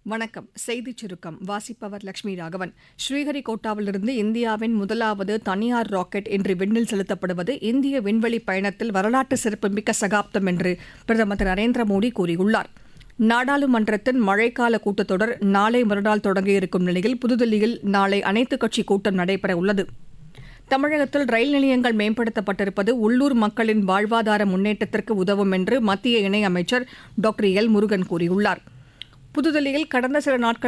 வணக்கம் செய்திச் சுருக்கம் வாசிப்பவர் லட்சுமி ராகவன் ஸ்ரீஹரிகோட்டாவிலிருந்து இந்தியாவின் முதலாவது தனியார் ராக்கெட் இன்று விண்ணில் செலுத்தப்படுவது இந்திய விண்வெளி பயணத்தில் வரலாற்று சிறப்புமிக்க சகாப்தம் என்று பிரதமர் திரு நரேந்திர மோடி கூறியுள்ளார் நாடாளுமன்றத்தின் மழைக்கால கூட்டத்தொடர் நாளை மறுநாள் தொடங்கியிருக்கும் நிலையில் புதுதில்லியில் நாளை அனைத்துக் கட்சி கூட்டம் நடைபெற உள்ளது தமிழகத்தில் ரயில் நிலையங்கள் மேம்படுத்தப்பட்டிருப்பது உள்ளூர் மக்களின் வாழ்வாதார முன்னேற்றத்திற்கு உதவும் என்று மத்திய இணையமைச்சர் டாக்டர் எல் முருகன் கூறியுள்ளார் புதுதில்லியில் கடந்த சில நாட்கள்